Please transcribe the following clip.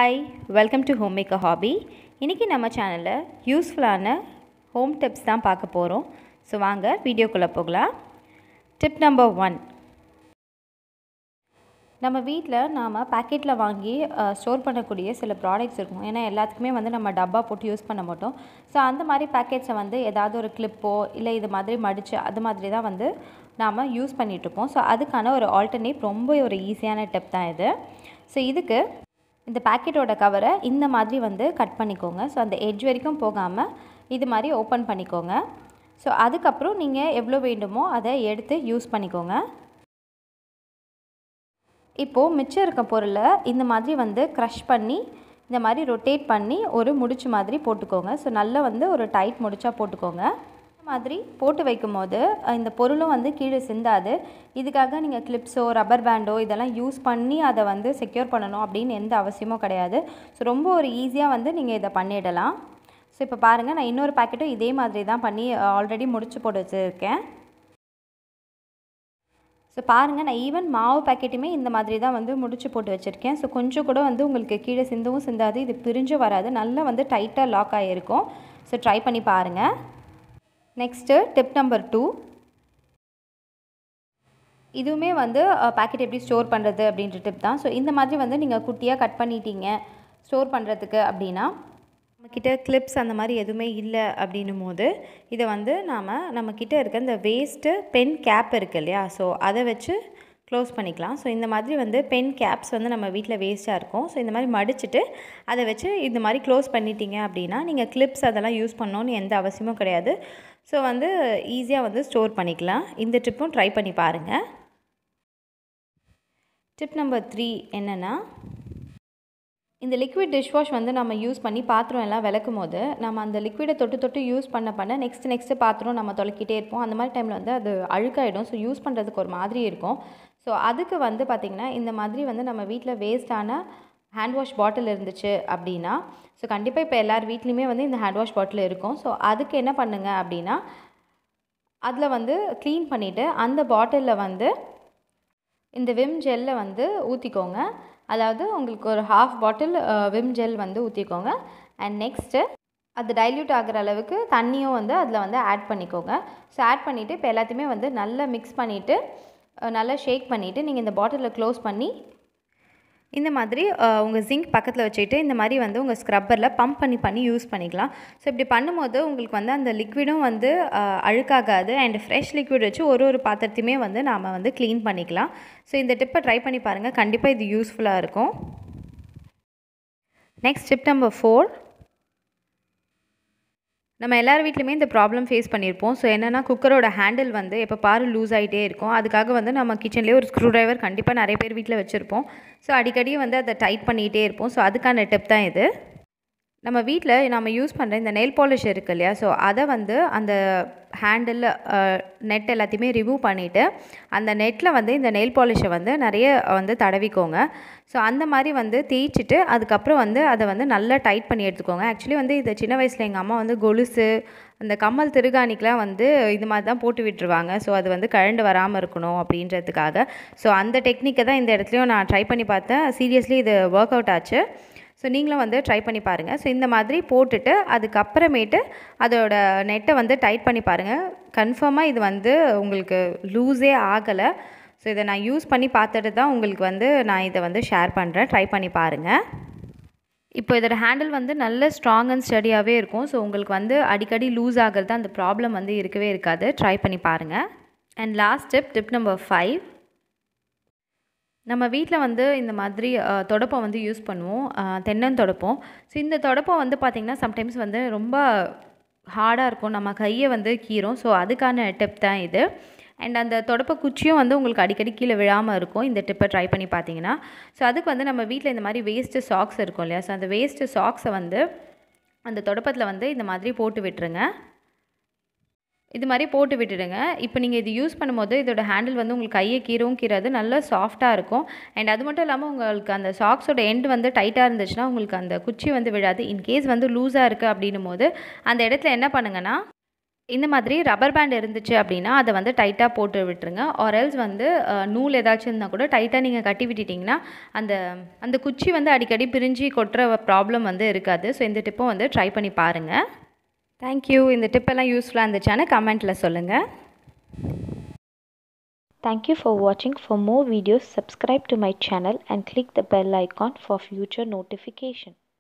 Hi welcome to home maker hobby இன்றைக்கி நம்ம சேனலில் யூஸ்ஃபுல்லான ஹோம் டிப்ஸ் தான் பார்க்க போகிறோம் ஸோ வாங்க வீடியோக்குள்ளே போகலாம் டிப் நம்பர் ஒன் நம்ம வீட்டில் நாம் பேக்கெட்டில் வாங்கி ஸ்டோர் பண்ணக்கூடிய சில ப்ராடக்ட்ஸ் இருக்கும் ஏன்னா எல்லாத்துக்குமே வந்து நம்ம டப்பா போட்டு யூஸ் பண்ண மாட்டோம் ஸோ அந்த மாதிரி பேக்கெட்ஸை வந்து ஏதாவது ஒரு கிளிப்போ இல்லை இது மாதிரி மடித்து அது மாதிரி தான் வந்து நாம் யூஸ் பண்ணிகிட்ருப்போம் ஸோ அதுக்கான ஒரு ஆல்டர்னேட் ரொம்ப ஒரு ஈஸியான டிப் தான் இது ஸோ இதுக்கு இந்த பேக்கெட்டோட கவரை இந்த மாதிரி வந்து கட் பண்ணிக்கோங்க ஸோ அந்த எட்ஜ் வரைக்கும் போகாமல் இது மாதிரி ஓப்பன் பண்ணிக்கோங்க ஸோ அதுக்கப்புறம் நீங்கள் எவ்வளோ வேண்டுமோ அதை எடுத்து யூஸ் பண்ணிக்கோங்க இப்போது மிச்சம் இருக்க பொருளை இந்த மாதிரி வந்து க்ரஷ் பண்ணி இந்த மாதிரி ரொட்டேட் பண்ணி ஒரு முடிச்சு மாதிரி போட்டுக்கோங்க ஸோ நல்லா வந்து ஒரு டைட் முடிச்சாக போட்டுக்கோங்க இந்த மாதிரி போட்டு வைக்கும் போது இந்த பொருளும் வந்து கீழே சிந்தாது இதுக்காக நீங்கள் கிளிப்ஸோ ரப்பர் பேண்டோ இதெல்லாம் யூஸ் பண்ணி அதை வந்து செக்யூர் பண்ணணும் அப்படின்னு எந்த அவசியமும் கிடையாது ஸோ ரொம்ப ஒரு ஈஸியாக வந்து நீங்கள் இதை பண்ணிடலாம் ஸோ இப்போ பாருங்கள் நான் இன்னொரு பேக்கெட்டும் இதே மாதிரி தான் பண்ணி ஆல்ரெடி முடிச்சு போட்டு வச்சுருக்கேன் ஸோ பாருங்கள் நான் ஈவன் மாவு பேக்கெட்டுமே இந்த மாதிரி தான் வந்து முடிச்சு போட்டு வச்சுருக்கேன் ஸோ கொஞ்சம் கூட வந்து உங்களுக்கு கீழே சிந்தவும் சிந்தாது இது பிரிஞ்சு வராது நல்லா வந்து டைட்டாக லாக் ஆகிருக்கும் ஸோ ட்ரை பண்ணி பாருங்கள் நெக்ஸ்ட்டு டிப் நம்பர் டூ இதுவுமே வந்து பேக்கெட் எப்படி ஸ்டோர் பண்ணுறது அப்படின்ற டிப் தான் ஸோ இந்த மாதிரி வந்து நீங்கள் குட்டியாக கட் பண்ணிட்டீங்க ஸ்டோர் பண்ணுறதுக்கு அப்படின்னா நம்மக்கிட்ட கிளிப்ஸ் அந்த மாதிரி எதுவுமே இல்லை அப்படின்னும் போது இதை வந்து நாம் நம்மக்கிட்ட இருக்க இந்த வேஸ்ட்டு பென் கேப் இருக்குது இல்லையா ஸோ அதை வச்சு க்ளோஸ் பண்ணிக்கலாம் ஸோ இந்த மாதிரி வந்து பென் கேப்ஸ் வந்து நம்ம வீட்டில் வேஸ்ட்டாக இருக்கும் ஸோ இந்த மாதிரி மடிச்சுட்டு அதை வச்சு இந்த மாதிரி க்ளோஸ் பண்ணிட்டீங்க அப்படின்னா நீங்கள் கிளிப்ஸ் அதெல்லாம் யூஸ் பண்ணணுன்னு எந்த அவசியமும் கிடையாது ஸோ வந்து ஈஸியாக வந்து ஸ்டோர் பண்ணிக்கலாம் இந்த ட்ரிப்பும் ட்ரை பண்ணி பாருங்கள் டிப் நம்பர் த்ரீ என்னென்னா இந்த லிக்விட் டிஷ்வாஷ் வந்து நம்ம யூஸ் பண்ணி பாத்திரம் எல்லாம் விளக்கும் போது நம்ம அந்த லிக்விடை தொட்டு தொட்டு யூஸ் பண்ண பண்ண நெக்ஸ்ட் நெக்ஸ்ட்டு பாத்திரம் நம்ம தொலைக்கிட்டே இருப்போம் அந்த மாதிரி டைமில் வந்து அது அழுக்காயிடும் ஸோ யூஸ் பண்ணுறதுக்கு ஒரு மாதிரி இருக்கும் ஸோ அதுக்கு வந்து பார்த்திங்கன்னா இந்த மாதிரி வந்து நம்ம வீட்டில் வேஸ்ட்டான ஹேண்ட் வாஷ் பாட்டில் இருந்துச்சு அப்படின்னா ஸோ கண்டிப்பாக இப்போ எல்லார் வீட்லேயுமே வந்து இந்த ஹேண்ட் வாஷ் பாட்டில் இருக்கும் ஸோ அதுக்கு என்ன பண்ணுங்கள் அப்படின்னா அதில் வந்து க்ளீன் பண்ணிவிட்டு அந்த பாட்டிலில் வந்து இந்த விம் ஜெல்லை வந்து ஊற்றிக்கோங்க அதாவது உங்களுக்கு ஒரு ஹாஃப் பாட்டில் விம் ஜெல் வந்து ஊற்றிக்கோங்க அண்ட் நெக்ஸ்ட்டு அது டைல்யூட் ஆகிற அளவுக்கு தண்ணியும் வந்து அதில் வந்து ஆட் பண்ணிக்கோங்க ஸோ ஆட் பண்ணிவிட்டு இப்போ எல்லாத்தையுமே வந்து நல்லா மிக்ஸ் பண்ணிவிட்டு நல்லா ஷேக் பண்ணிவிட்டு நீங்கள் இந்த பாட்டிலில் க்ளோஸ் பண்ணி இந்த மாதிரி உங்கள் ஜிங்க் பக்கத்தில் வச்சுட்டு இந்த மாதிரி வந்து உங்கள் ஸ்க்ரப்பரில் பம்ப் பண்ணி பண்ணி யூஸ் பண்ணிக்கலாம் ஸோ இப்படி பண்ணும்போது உங்களுக்கு வந்து அந்த லிக்விடும் வந்து அழுக்காகாது அண்ட் ஃப்ரெஷ் லிக்விட் வச்சு ஒரு ஒரு பாத்திரத்தையுமே வந்து நாம் வந்து க்ளீன் பண்ணிக்கலாம் ஸோ இந்த டிப்பை ட்ரை பண்ணி பாருங்கள் கண்டிப்பாக இது யூஸ்ஃபுல்லாக இருக்கும் நெக்ஸ்ட் டிப் நம்பர் ஃபோர் நம்ம எல்லார் வீட்லையுமே இந்த ப்ராப்ளம் ஃபேஸ் பண்ணியிருப்போம் ஸோ என்னென்னா குக்கரோட ஹேண்டில் வந்து எப்போ பாரு லூஸ் ஆகிட்டே இருக்கும் அதுக்காக வந்து நம்ம கிச்சன்லேயே ஒரு ஸ்க்ரூ ட்ரைவர் கண்டிப்பாக நிறைய பேர் வீட்டில் வச்சுருப்போம் ஸோ அடிக்கடி வந்து அதை டைட் பண்ணிகிட்டே இருப்போம் ஸோ அதுக்கான டிப் தான் இது நம்ம வீட்டில் நம்ம யூஸ் பண்ணுற இந்த நெயில் பாலிஷ் இருக்குது இல்லையா ஸோ அதை வந்து அந்த ஹேண்டில் நெட் எல்லாத்தையுமே ரிமூவ் பண்ணிவிட்டு அந்த நெட்டில் வந்து இந்த நெயில் பாலிஷை வந்து நிறைய வந்து தடவிக்கோங்க ஸோ அந்த மாதிரி வந்து தேய்ச்சிட்டு அதுக்கப்புறம் வந்து அதை வந்து நல்லா டைட் பண்ணி எடுத்துக்கோங்க ஆக்சுவலி வந்து இதை சின்ன வயசில் எங்கள் அம்மா வந்து கொலுசு அந்த கம்மல் திருகாணிக்கெலாம் வந்து இது மாதிரி தான் போட்டு விட்டுருவாங்க ஸோ அது வந்து கழண்டு வராமல் இருக்கணும் அப்படின்றதுக்காக ஸோ அந்த டெக்னிக்கை தான் இந்த இடத்துலையும் நான் ட்ரை பண்ணி பார்த்தேன் சீரியஸ்லி இது ஒர்க் அவுட் ஆச்சு ஸோ நீங்களும் வந்து ட்ரை பண்ணி பாருங்கள் ஸோ இந்த மாதிரி போட்டுட்டு அதுக்கப்புறமேட்டு அதோட நெட்டை வந்து டைட் பண்ணி பாருங்கள் கன்ஃபார்மாக இது வந்து உங்களுக்கு லூஸே ஆகலை ஸோ இதை நான் யூஸ் பண்ணி பார்த்துட்டு தான் உங்களுக்கு வந்து நான் இதை வந்து ஷேர் பண்ணுறேன் ட்ரை பண்ணி பாருங்கள் இப்போ இதோட ஹேண்டில் வந்து நல்ல ஸ்ட்ராங் அண்ட் ஸ்டடியாகவே இருக்கும் ஸோ உங்களுக்கு வந்து அடிக்கடி லூஸ் ஆகிறது அந்த ப்ராப்ளம் வந்து இருக்கவே இருக்காது ட்ரை பண்ணி பாருங்கள் and last tip tip number five நம்ம வீட்டில் வந்து இந்த மாதிரி தொடப்பம் வந்து யூஸ் பண்ணுவோம் தென்னன் தொடப்பம் ஸோ இந்த தொடப்பம் வந்து பார்த்திங்கன்னா சம்டைம்ஸ் வந்து ரொம்ப ஹார்டாக இருக்கும் நம்ம கையை வந்து கீரும் ஸோ அதுக்கான டிப் தான் இது அண்ட் அந்த தொடப்ப குச்சியும் வந்து உங்களுக்கு அடிக்கடி கீழே விழாமல் இருக்கும் இந்த டிப்பை ட்ரை பண்ணி பார்த்தீங்கன்னா ஸோ அதுக்கு வந்து நம்ம வீட்டில் இந்த மாதிரி வேஸ்ட்டு சாக்ஸ் இருக்கும் இல்லையா ஸோ அந்த வேஸ்ட்டு சாக்ஸை வந்து அந்த தொடப்பத்தில் வந்து இந்த மாதிரி போட்டு விட்டுருங்க இது மாதிரி போட்டு விட்டுடுங்க இப்போ நீங்கள் இது யூஸ் பண்ணும்போது இதோட ஹேண்டில் வந்து உங்களுக்கு கையை கீரவும் கீராது நல்லா சாஃப்டாக இருக்கும் அண்ட் அது மட்டும் இல்லாமல் உங்களுக்கு அந்த சாக்ஸோட எண்ட் வந்து டைட்டாக இருந்துச்சுன்னா உங்களுக்கு அந்த குச்சி வந்து விழாது இன்கேஸ் வந்து லூஸாக இருக்குது அப்படின்னும் போது அந்த இடத்துல என்ன பண்ணுங்கன்னா இந்த மாதிரி ரப்பர் பேண்ட் இருந்துச்சு அப்படின்னா அதை வந்து டைட்டாக போட்டு விட்டுருங்க ஆர் எல்ஸ் வந்து அஹ், நூல் ஏதாச்சும் இருந்தால் கூட டைட்டாக நீங்கள் கட்டி விட்டுட்டிங்கன்னா அந்த அந்த குச்சி வந்து அடிக்கடி பிரிஞ்சு கொட்டுற ப்ராப்ளம் வந்து இருக்காது ஸோ இந்த டிப்பும் வந்து ட்ரை பண்ணி பாருங்கள் தேங்க்யூ இந்த டிப்பெல்லாம் யூஸ்ஃபுல்லாக இருந்துச்சான்னு கமெண்ட்டில் சொல்லுங்கள் Thank you for watching. For more videos, subscribe to my channel and click the bell icon for future notification.